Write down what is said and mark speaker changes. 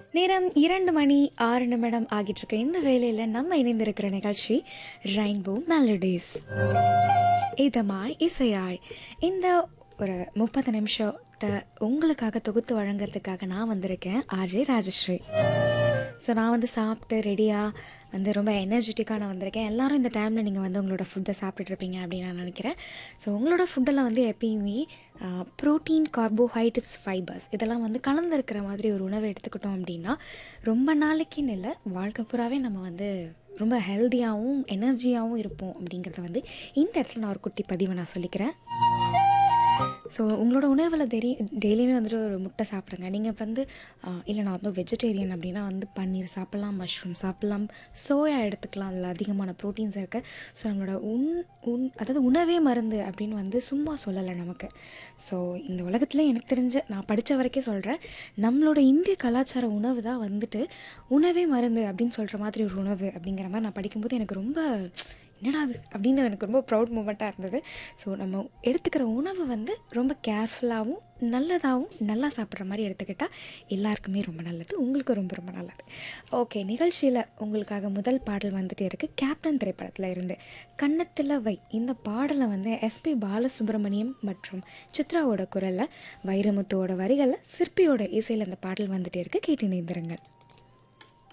Speaker 1: நேரம் இரண்டு மணி ஆறு நிமிடம் ஆகிட்டு இருக்க இந்த வேலையில் நம்ம இணைந்திருக்கிற நிகழ்ச்சி ரெயின்போ மெலடிஸ் இதமாய் இசையாய் இந்த ஒரு முப்பது நிமிஷத்தை உங்களுக்காக தொகுத்து வழங்குறதுக்காக நான் வந்திருக்கேன் ஆர்ஜே ராஜஸ்ரீ ஸோ நான் வந்து சாப்பிட்டு ரெடியாக வந்து ரொம்ப எனர்ஜெட்டிக்காக நான் வந்திருக்கேன் எல்லாரும் இந்த டைமில் நீங்கள் வந்து உங்களோட ஃபுட்டை சாப்பிட்டுட்டு இருப்பீங்க அப்படின்னு நான் நினைக்கிறேன் ஸோ உங்களோட ஃபுட்டெல்லாம் வந்து எப்பயுமே ப்ரோட்டீன் கார்போஹைட்ரேட்ஸ் ஃபைபர்ஸ் இதெல்லாம் வந்து கலந்துருக்கிற மாதிரி ஒரு உணவை எடுத்துக்கிட்டோம் அப்படின்னா ரொம்ப நாளைக்குன்னு இல்லை வாழ்க்கை பூராவே நம்ம வந்து ரொம்ப ஹெல்த்தியாகவும் எனர்ஜியாகவும் இருப்போம் அப்படிங்கிறத வந்து இந்த இடத்துல நான் ஒரு குட்டி பதிவை நான் சொல்லிக்கிறேன் ஸோ உங்களோட உணவில் தெரி டெய்லியுமே வந்துட்டு ஒரு முட்டை சாப்பிடுங்க நீங்கள் வந்து ஆஹ், இல்லை நான் வந்து வெஜிடேரியன் அப்படின்னா வந்து பன்னீர் சாப்பிட்லாம் மஷ்ரூம் சாப்பிட்லாம் சோயா எடுத்துக்கலாம் அதில் அதிகமான ப்ரோட்டீன்ஸ் இருக்குது ஸோ நம்மளோட உண் உண் அதாவது உணவே மருந்து அப்படின்னு வந்து சும்மா சொல்லலை நமக்கு ஸோ இந்த உலகத்தில் எனக்கு தெரிஞ்ச நான் படித்த வரைக்கும் சொல்கிறேன் நம்மளோட இந்திய கலாச்சார உணவு தான் வந்துட்டு உணவே மருந்து அப்படின்னு சொல்கிற மாதிரி ஒரு உணவு அப்படிங்கிற மாதிரி நான் படிக்கும்போது எனக்கு ரொம்ப என்னடா அது அப்படின்னு எனக்கு ரொம்ப ப்ரௌட் மூமெண்ட்டாக இருந்தது ஸோ நம்ம எடுத்துக்கிற உணவு வந்து ரொம்ப கேர்ஃபுல்லாகவும் நல்லதாகவும் நல்லா சாப்பிட்ற மாதிரி எடுத்துக்கிட்டால் எல்லாருக்குமே ரொம்ப நல்லது உங்களுக்கு ரொம்ப ரொம்ப நல்லது ஓகே நிகழ்ச்சியில் உங்களுக்காக முதல் பாடல் வந்துட்டே இருக்குது கேப்டன் திரைப்படத்தில் இருந்து கன்னத்தில் வை இந்த பாடலை வந்து எஸ்பி பாலசுப்ரமணியம் மற்றும் சித்ராவோட குரலில் வைரமுத்துவோட வரிகளில் சிற்பியோட இசையில் இந்த பாடல் வந்துட்டே இருக்குது கேட்டு இணைந்திருங்கள்